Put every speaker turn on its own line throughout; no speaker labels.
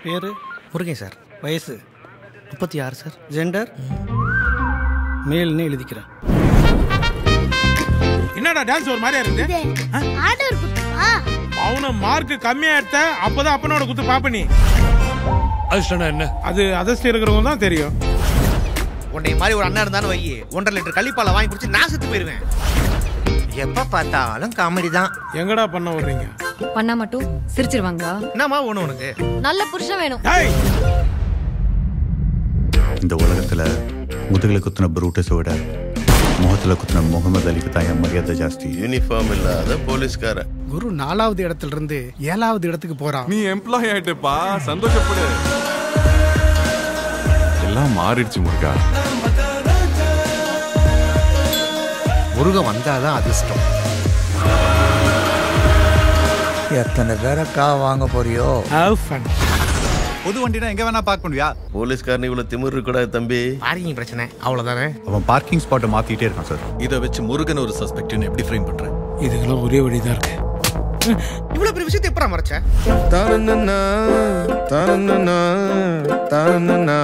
பேர்
முருகன் சார்
வயசு
முப்பத்தி ஆறு சார்
ஜெண்டர் மேல்னு எழுதிக்கிறேன்
என்னடா டான்ஸ் ஒரு மாதிரியா இருக்கு
ஆர்டர் குத்துவா
அவன மார்க் கம்மியா எடுத்த அப்பதான் அப்பனோட குத்து பாப்ப நீ
அதிர்ஷ்டம்னா என்ன
அது அதஸ்ட் இருக்கிறவங்க தான் தெரியும்
உன்னை மாதிரி ஒரு அண்ணா இருந்தாலும் வை ஒன்றரை லிட்டர் கள்ளிப்பாலை வாங்கி குடிச்சு நான் செத்து போயிருவேன் எப்ப பார்த்தாலும் காமெடி தான்
எங்கடா பண்ண விடுறீங்க
பண்ணா மட்டும் சிரிச்சிருவாங்களா
என்னம்மா ஒண்ணு உனக்கு
நல்ல புருஷன் வேணும்
டேய்
இந்த உலகத்துல முதுகுல குத்துன புரூட்டஸை விட முகத்துல குத்துன முகமது அலிக்கு தான் என் மரியாதை ஜாஸ்தி
யூனிஃபார்ம் இல்லாத போலீஸ்காரன்
குரு நாலாவது இடத்துல இருந்து ஏழாவது இடத்துக்கு போறான்
நீ எம்ப்ளாய் ஆயிட்டப்பா சந்தோஷப்படு எல்லாம் மாறிடுச்சு முருகா
முருகன் வந்தாதான் அதிர்ஷ்டம்
எத்தனை பேரை கா வாங்க போறியோ
ஹேவ் ஃபன்
பொது வண்டினா எங்க வேணா பார்க்க முடியா
போலீஸ்காரன் இவ்வளவு திமிரு இருக்கக்கூடாது தம்பி
பார்க்கிங் பிரச்சனை அவ்வளவுதானே
அவன் பார்க்கிங் ஸ்பாட்டை மாத்திட்டே இருக்கான் சார்
இதை வச்சு முருகன் ஒரு சஸ்பெக்ட்னு எப்படி ஃப்ரேம் பண்ற
இதுக்கெல்லாம் ஒரே வழிதான் இருக்கு
இவ்வளவு பெரிய விஷயத்தை எப்பறம் மறைச்ச
தானன்னா தானன்னா தானன்னா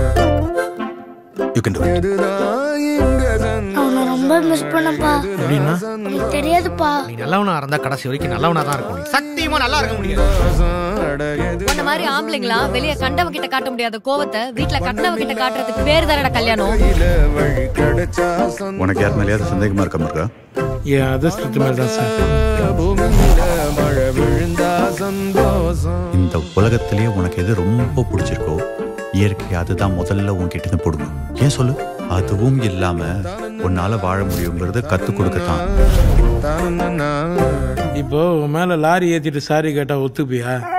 யூ கேன் டு
அவனை ரொம்ப மிஸ் பண்ணப்பா
அப்படின்னா
எனக்கு தெரியாதுப்பா
நீ நல்லவனா இருந்தா கடைசி வரைக்கும் நல்லவனா தான் இருக்க முடியும் சத்தியமா நல்லா இருக்க முடியாது
உன்ன மாதிரி ஆம்பளைங்களா வெளிய கண்டவ கிட்ட காட்ட முடியாத கோவத்தை வீட்ல கட்டினவ கிட்ட காட்டுறதுக்கு பேர் தானடா கல்யாணம்
உனக்கு யார் மேலேயாவது சந்தேகமா இருக்க முருகா
என் அதிர்ஷ்டத்து மாதிரி தான் சார்
மழை விழுந்தா சந்தோஷம்
இந்த உலகத்திலேயே உனக்கு எது ரொம்ப பிடிச்சிருக்கோ இயற்கை அதுதான் முதல்ல உன்கிட்ட இருந்து போடுங்க ஏன் சொல்லு அதுவும் இல்லாம உன்னால வாழ முடியுங்கிறது கத்து கொடுக்கத்தான்
தானன்னா
இப்போ உன் மேல லாரி ஏத்திட்டு சாரி கேட்டா ஒத்துப்பியா